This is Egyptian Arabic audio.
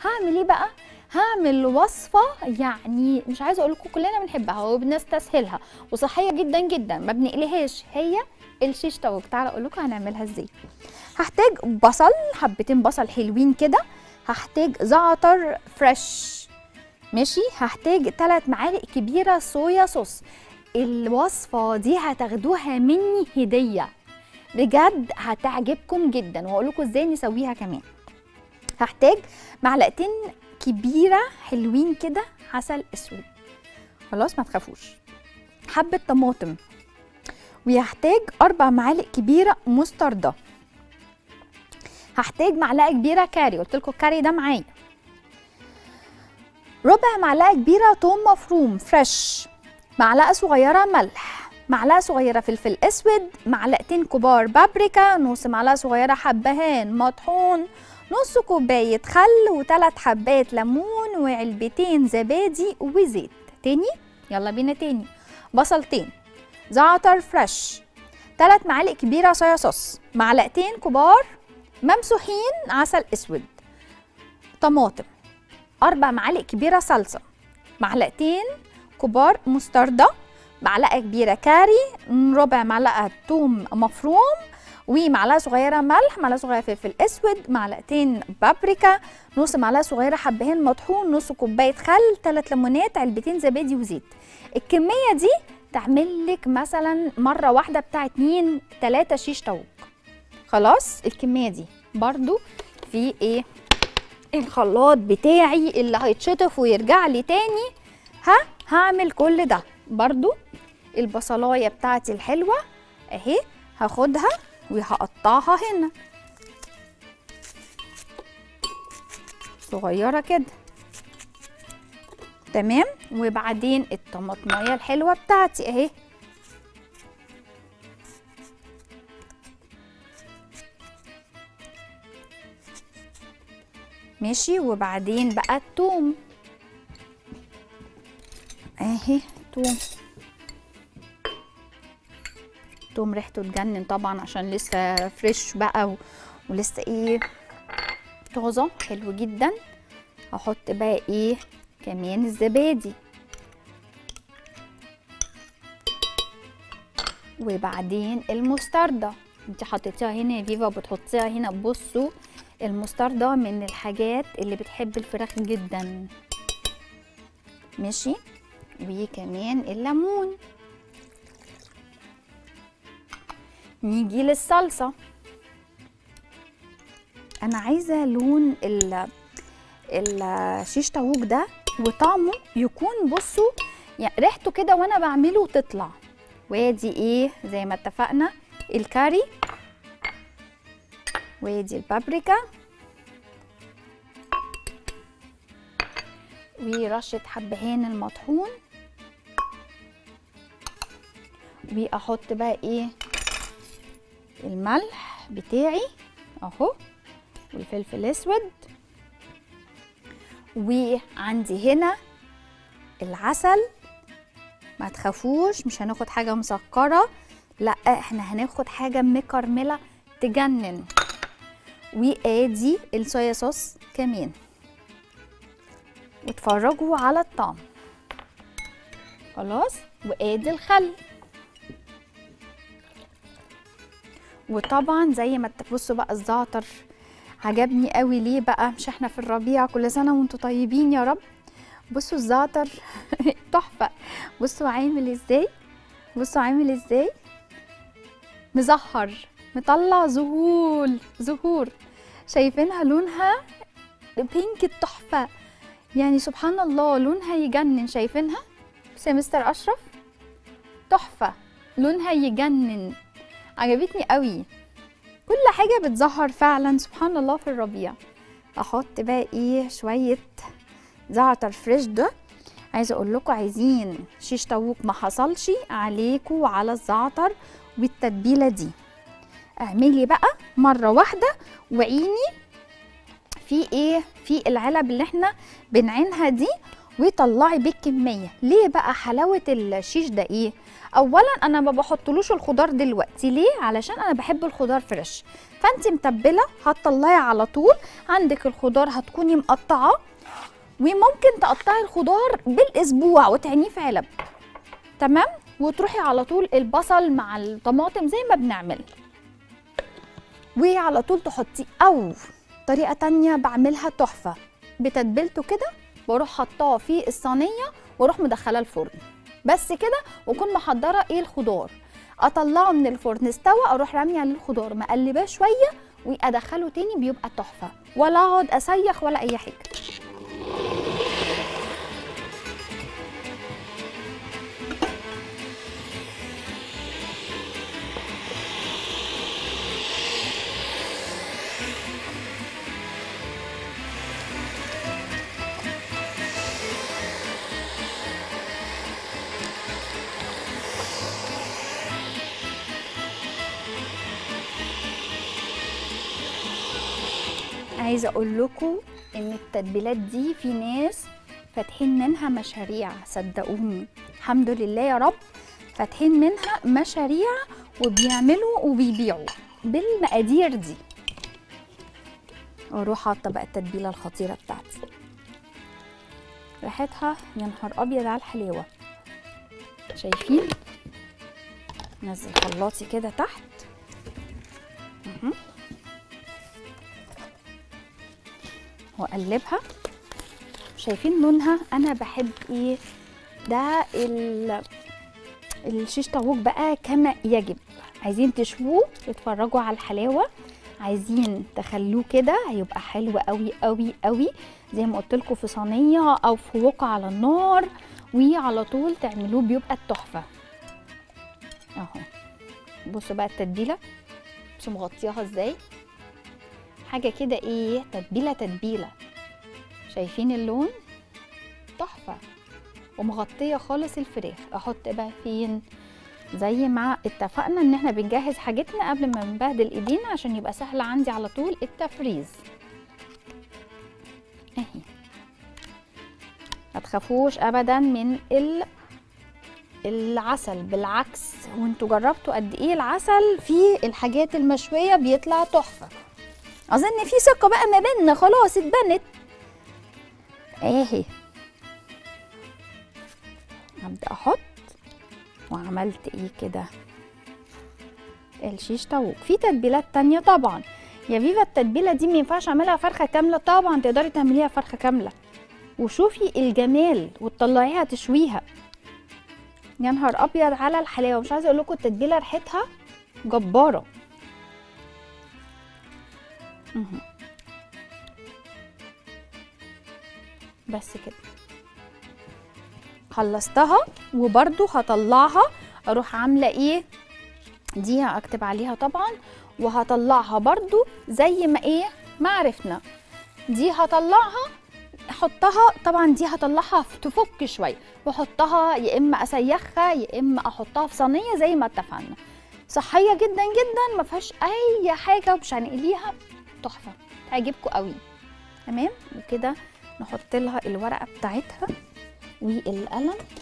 هعمل ايه بقى هعمل وصفه يعني مش عايزه اقول لكم كلنا بنحبها وبنستسهلها وصحيه جدا جدا ما بنقليهاش هي الشيش طاووق تعالوا اقول لكم هنعملها ازاي هحتاج بصل حبتين بصل حلوين كده هحتاج زعتر فريش ماشي هحتاج 3 معالق كبيره صويا صوص الوصفه دي هتاخدوها مني هديه بجد هتعجبكم جدا واقول لكم ازاي نسويها كمان هحتاج معلقتين كبيره حلوين كده عسل اسود خلاص ما تخافوش حبه طماطم ويحتاج اربع معالق كبيره مستردة هحتاج معلقه كبيره كاري قلت لكم الكاري ده معايا ربع معلقه كبيره توم مفروم فريش معلقه صغيره ملح معلقه صغيره فلفل اسود معلقتين كبار بابريكا نص معلقه صغيره حبهان مطحون نص كوبايه خل وثلاث حبات ليمون وعلبتين زبادي وزيت تاني يلا بينا تاني بصلتين زعتر فريش ثلاث معالق كبيره صويا صوص معلقتين كبار ممسوحين عسل اسود طماطم أربع معالق كبيرة صلصة معلقتين كبار مستردة معلقة كبيرة كاري ربع معلقة توم مفروم ومعلقة صغيرة ملح معلقة صغيرة فلفل أسود معلقتين بابريكا نص معلقة صغيرة حبهان مطحون نص كوباية خل ثلاث ليمونات علبتين زبادي وزيت الكمية دي تعمل لك مثلا مرة واحدة بتاع اتنين تلاتة شيش طاووق خلاص الكمية دي برضو في ايه الخلاط بتاعي اللي هيتشطف ويرجع لي تاني ها هعمل كل ده برضو البصلايه بتاعتي الحلوه اهي هاخدها وهقطعها هنا صغيره كده تمام وبعدين الطماطمايه الحلوه بتاعتي اهي ماشي وبعدين بقى التوم اهي توم توم ريحته تجنن طبعا عشان لسه فريش بقى و... ولسه ايه طازه حلو جدا هحط بقى ايه كمان الزبادي وبعدين المستردة انت حطيتيها هنا يا فيفا وبتحطيها هنا بصوا المستردة من الحاجات اللي بتحب الفراخ جدا ماشي وكمان الليمون نيجي للصلصة انا عايزة لون ال الشيش طاووق ده وطعمه يكون بصوا يعني ريحته كده وانا بعمله تطلع وادي ايه زي ما اتفقنا الكاري وادي البابريكا ورشة حبهان المطحون واحط بقى ايه الملح بتاعي اهو والفلفل الاسود وعندي هنا العسل ما تخافوش مش هناخد حاجة مسكرة لا احنا هناخد حاجة مكرملة تجنن وادي الصويا صوص كمان واتفرجوا على الطعم خلاص وادي الخل وطبعا زي ما تبصوا بقى الزعتر عجبني قوي ليه بقى مش احنا في الربيع كل سنه وانتم طيبين يا رب بصوا الزعتر تحفه بصوا عامل ازاي بصوا عامل ازاي مزهر مطلع زهول زهور شايفينها لونها بينك التحفه يعني سبحان الله لونها يجنن شايفينها بس يا مستر اشرف تحفه لونها يجنن عجبتني قوي كل حاجه بتظهر فعلا سبحان الله في الربيع احط بقى ايه شويه زعتر فريش ده عايزه اقول لكم عايزين شيش طاووق ما حصلش عليكم وعلى الزعتر والتتبيله دي اعملي بقى مره واحده وعيني في ايه في العلب اللي احنا بنعينها دي وطلعي بالكميه ليه بقى حلاوه الشيش ده ايه اولا انا ما بحطلوش الخضار دلوقتي ليه علشان انا بحب الخضار فريش فانت متبله هتطلعي على طول عندك الخضار هتكوني مقطعاه وممكن تقطعي الخضار بالاسبوع وتعينيه في علب تمام وتروحي على طول البصل مع الطماطم زي ما بنعمل وعلى طول تحطيه او طريقه تانية بعملها تحفه بتتبيلته كده بروح حطاه في الصينيه واروح مدخلاه الفرن بس كده واكون محضره ايه الخضار اطلعه من الفرن استوى اروح راميه عليه الخضار مقلباه شويه وادخله تاني بيبقى تحفه ولا اقعد اسيخ ولا اي حاجه عايزه اقول لكم ان التتبيلات دي في ناس فاتحين منها مشاريع صدقوني الحمد لله يا رب فاتحين منها مشاريع وبيعملوا وبيبيعوا بالمقادير دي واروح حاطه بقى التتبيله الخطيره بتاعتي ريحتها يا نهار ابيض على الحلاوه شايفين نزل خلاطي كده تحت مهم. واقلبها شايفين لونها انا بحب ايه ده ال الشيش طاووق بقى كما يجب عايزين تشووه تتفرجوا على الحلاوه عايزين تخلوه كده هيبقى حلو قوي قوي قوي زي ما قلت لكم في صينيه او في وقع على النار وعلى طول تعملوه بيبقى التحفه اهو بصوا بقى التتبيله مش مغطياها ازاي حاجه كده ايه تتبيله تتبيله شايفين اللون تحفه ومغطيه خالص الفراخ احط بقى فين زي ما اتفقنا ان احنا بنجهز حاجتنا قبل ما نبهدل ايدينا عشان يبقى سهل عندي على طول التفريز اهي ما تخافوش ابدا من ال العسل بالعكس وانتوا جربتوا قد ايه العسل في الحاجات المشويه بيطلع تحفه اظن في ثقه بقى ما بيننا خلاص اتبنت اهي هبدا احط وعملت ايه كده الشيش طاووق في تتبيلات تانية طبعا يا فيفا التتبيله دي ما ينفعش اعملها فرخه كامله طبعا تقدري تعمليها فرخه كامله وشوفي الجمال وتطلعيها تشويها يا نهار ابيض على الحلاوه مش عايزه اقول لكم التتبيله ريحتها جباره مهم. بس كده خلصتها وبرده هطلعها اروح عامله ايه دي هكتب عليها طبعا وهطلعها برضو زي ما ايه ما عرفنا دي هطلعها احطها طبعا دي هطلعها تفك شويه واحطها يا اما اسيخها يا اما احطها في صينيه زي ما اتفقنا صحيه جدا جدا ما فيهاش اي حاجه مش هنقليها تحفه تعجبكم قوي تمام وكده نحط لها الورقه بتاعتها والقلم